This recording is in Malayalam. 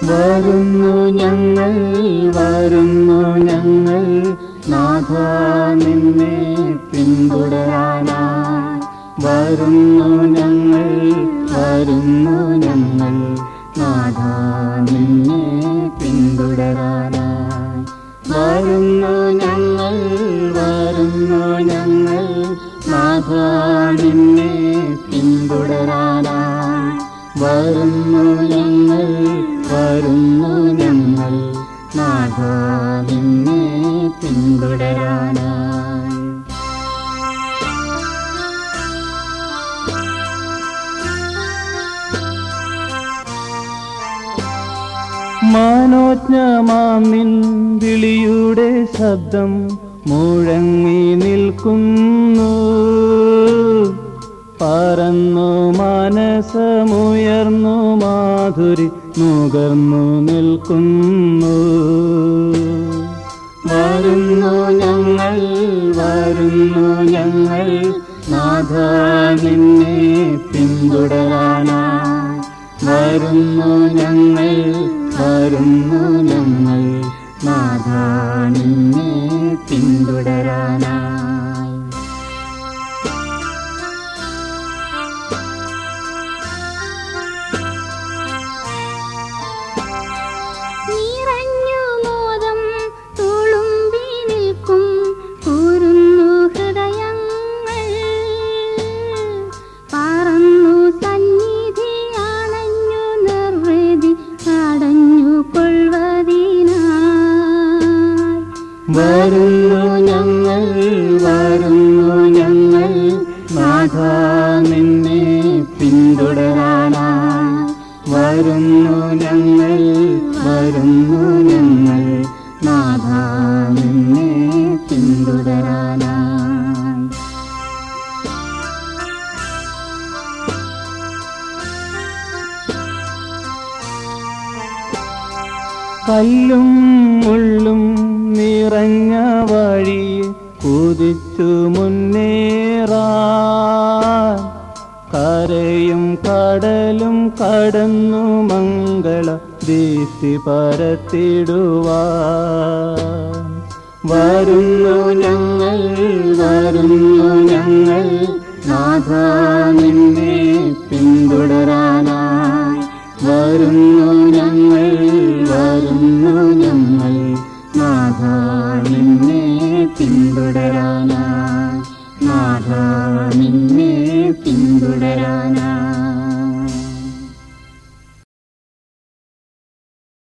വരുന്നു ഞങ്ങൾ വരുന്നു ഞങ്ങൾ നാഥ നിന്നെ പിന്തുടരാനായി വരുന്നു ഞങ്ങൾ വരുന്നു ഞങ്ങൾ നാഥ നിന്നെ പിന്തുടരാനായി വരുന്നു ഞങ്ങൾ വരുന്നു ഞങ്ങൾ നാഥ നിന്നെ പിന്തുടരാനായി വരുന്നു ഞങ്ങൾ വരുന്നു ഞങ്ങൾ നാഥ നിന്നെ പിന്തുടരാനായി മാനോജ്ഞമാം നിൻ വിളിയുടെ ശബ്ദം മുഴങ്ങി നിൽക്കുന്നു പറന്നു മനസമുയർന്നു മാധുരി നുകർന്നു നിൽക്കുന്നു വരുന്നു ഞങ്ങൾ വരുന്നു ഞങ്ങൾ നാഥ നിന്നെ പിന്തുടരാനായി വരുന്നു ഞങ്ങൾ വരുന്നു ഞങ്ങൾ നാഥ നിന്നെ പിന്തുടരാനായി നിറഞ്ഞു മോദം തുളുമ്പി നിൽക്കും കൂരുന്നു ഹൃദയങ്ങൾ പറന്നു സന്നിധി അണഞ്ഞു നിർവൃതി അടഞ്ഞു കൊള്ളുവതിനായി വരുന്നു ഞങ്ങൾ വരുന്നു ഞങ്ങൾ നാഥ നിന്നെ പിന്തുടരാനായി വരുന്നു ഞങ്ങൾ വരുന്നു ഞങ്ങൾ നാഥ നിന്നെ പിന്തുടരാനായി കല്ലും മുള്ളും നിറഞ്ഞ വഴി കുതിച്ചു മുന്നേറാൻ കരയും കടലും കടന്നു മംഗള ദീപ്തി പരത്തിടുവാൻ വരുന്നു ഞങ്ങൾ വരുന്നു ഞങ്ങൾ നാഥ നിന്നെ പിന്തുടരാനായി വരുന്നു ഞങ്ങൾ വരുന്നു ഞങ്ങൾ നാഥ നിന്നെ പിന്തുടരാനായി നാഥ നിന്നെ പിന്തുടരാനായി